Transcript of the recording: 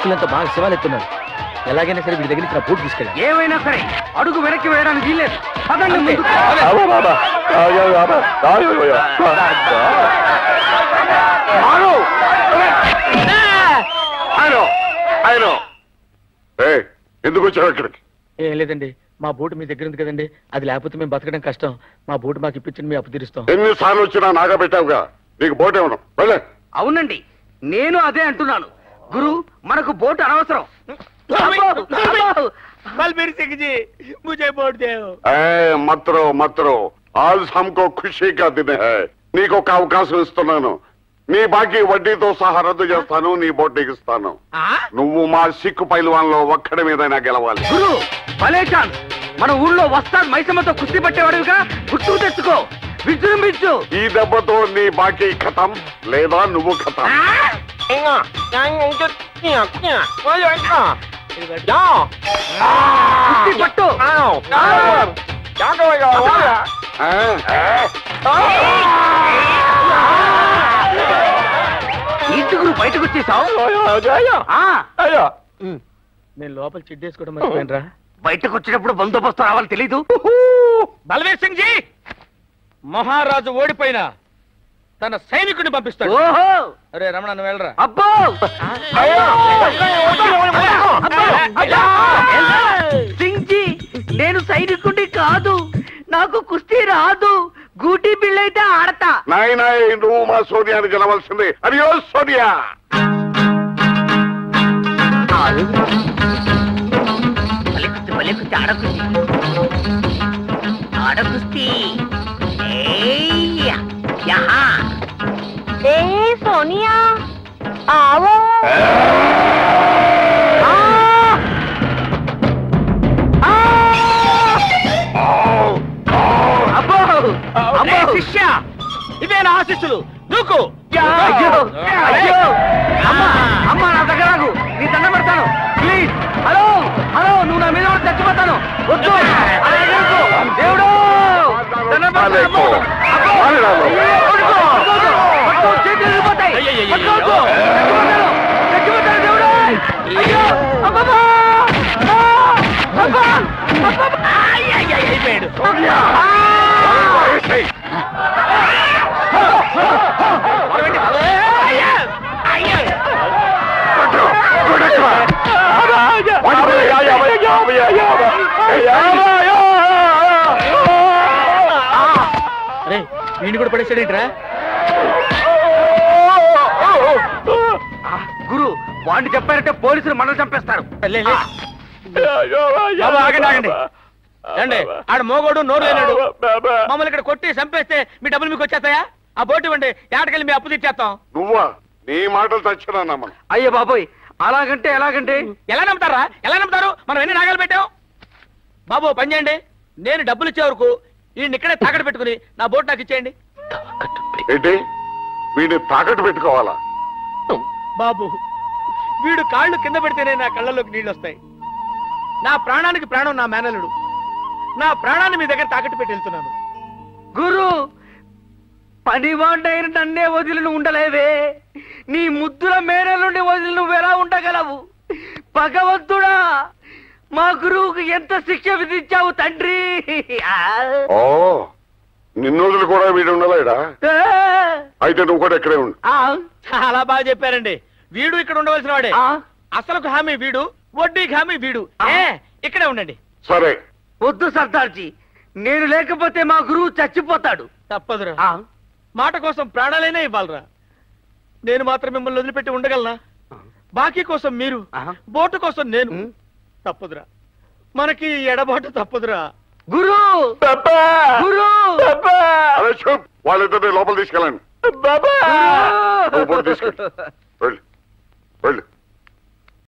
తీసుకున్నంత బాగా శివాలు ఎత్తున్నాడు ఎలాగైనా సరే వీడి దగ్గర నుంచి నా బోట్ తీసుకెళ్ళి ఏమైనా సరే అడుగు వెనక్కి వేయడానికి వీల్లేదు పదండి ముందుకు. ఏయ్, ఎందుకు వచ్చావు ఇక్కడికి ఏం లేదండి మా బోటు మీ దగ్గర ఉంది కదండి అది లేకపోతే మేము బతకడం కష్టం మా బోటు మాకు ఇప్పించండి మేము అప్పు తీరుస్తాం ఎన్నిసార్లు వచ్చినా నాగా పెట్టావుగా నీకు బోట్ ఇవ్వను వెళ్ళే అవునండి నేను అదే అంటున్నాను గురు మనకు బోటు అనవసరం అబ్బో, అబ్బో. బల్బీర్ సింగ్ జీ ముझे బోట్ దేవ్ ఏ మత్రో మత్రో ఆజ్ హమ్కో ఖుషీ కా దిన్ హై నీకు ఒక అవకాశం ఇస్తున్నాను నీ బాకీ వడ్డీతో సహా రద్దు చేస్తాను నీ బోట్ నీకు ఇస్తాను నువ్వు మా సిక్కు పైల్వాన్లో ఒక్కడి మీదైనా గెలవాలి గురు భలే ఛాన్స్ మన ఊళ్ళో వస్తాద్ మైసమ్మతో కుస్తీ పట్టేవాడుగా గుర్తుకు తెచ్చుకో విజృంభించు ఈ దెబ్బతో నీ బాకీ ఖతం లేదా నువ్వు ఖతం కుస్తీ పట్టు ఇంటి గురు బయటకు వచ్చేసావు నేను లోపల చిడ్డేసుకోవడం మర్చిపోయినరా బయటకు వచ్చినప్పుడు బందోబస్తు రావాలి తెలీదు బల్వీర్ సింగ్ జీ మహారాజు ఓడిపోయినా తన సైనికుడిని పంపిస్తాడు ఓహో అరే రమణ నువ్వు వెళ్ళరా అబ్బో సింగ్ జీ నేను సైనికుడి కాదు నాకు కుస్తీ రాదు గూటీ బిళ్ళైతే ఆడతా నాయనా నువ్వు మా సోనియాని గెలవలసింది అయ్యో సోనియా బలికుస్తీ బలికుస్తీ ఆడకుస్తీ ఆడకుస్తీ ఏయ్, యహా ए सोनिया आओ అబ్బో అబ్బో శిష్య ఇవే నా ఆశిస్సులు దూకు అయ్యో అయ్యో అమ్మా అమ్మా నా దగ్గర రాకు. నీ దండం పెడతాను ప్లీజ్ హలో హలో నువ్వు నా మీద పడి చచ్చిపోతాను వద్దు అలా ఎగరకు. దేవుడు దండం పెడతాను. అమ్మో. అబ్బో. పట్టుకో, పట్టుకో. పట్టుకో, చేతులు విరిగిపోతాయి. అయ్యయ్యయ్యో. పట్టుకోవద్దు. చచ్చిపోతాను. చచ్చిపోతాను, దేవుడు. అయ్యో అబ్బబ్బా. ఆ, అబ్బా. అబ్బబ్బా. అయ్యయ్యయ్య, అయిపోయాడు. ఆ. అయ్యా. అయ్యా. అరే వీడిని కూడా పడేసాడేంట్రా ఆ, గురు వాడిని చెప్పారంటే పోలీసులు మనల్ని చంపేస్తారు లే, లే. బాబు, ఆగండి, ఆగండి. రండి ఆడ మోగోడు నోరు లేనాడు మమ్మల్ని ఇక్కడ కొట్టి చంపేస్తే మీ డబ్బులు మీకు వచ్చేస్తాయా ఆ బోటు ఇవ్వండి ఏటకెళ్ళి మీ అప్పు తెచ్చేస్తాం నువ్వా నీ మాటలు చచ్చినా నమ్మను అయ్యో బాబోయ్ అలాగంటే ఎలాగంటే ఎలా నమ్ముతారా ఎలా నమ్ముతారు మనం ఎన్ని నాగాలు పెట్టాం బాబు ఓ పని చేయండి నేను డబ్బులు ఇచ్చే వరకు ఈయన ఇక్కడే తాకట్టు పెట్టుకుని నా బోట్ నాకు ఇచ్చేయండి ఏంటి వీడిని తాకట్టు పెట్టుకోవాలా బాబు వీడు కాళ్ళు కింద పెడితేనే నా కళ్ళలోకి నీళ్ళు వస్తాయి నా ప్రాణానికి ప్రాణం నా మేనలుడు నా ప్రాణాన్ని మీ దగ్గర తాకట్టు పెట్టి వెళ్తున్నాను గురు పనివాడైన నన్నే వదిలి నువ్వు ఉండలేవే నీ ముద్దుల మేనలుండి వదిలి నువ్వు ఎలా ఉండగలవు భగవంతుడా మా గురువుకు ఎంత శిక్ష విధించావు తండ్రి ఆ. ఓ నిన్ను వదిలి కూడా వీడు ఉండలేడా ఆ. అయితే నువ్వు కూడా ఇక్కడే ఉండు ఆ. చాలా బాగా చెప్పారండి వీడు ఇక్కడ ఉండవలసిన వాడే ఆ. అసలుకు హామీ వీడు వడ్డీకి హామీ వీడు ఆ. ఏ ఇక్కడే ఉండండి సరే వద్దు సర్దార్జీ నేను లేకపోతే మా గురువు చచ్చిపోతాడు తప్పదురా ఆ. మాట కోసం ప్రాణాలైనా ఇవ్వాలరా నేను మాత్రం మిమ్మల్ని వదిలిపెట్టి ఉండగలనా బాకీ కోసం మీరు ఆ. బోటు కోసం నేను ఉం. తప్పదురా మనకి ఈ ఎడబాటు తప్పదురా గురు గురు అరే చూప్ వాళ్ళిద్దరిని లోపల తీసుకెళ్ళండి నువ్వు బోర్డు తీసుకెళ్ళు వెళ్ళు వెళ్ళు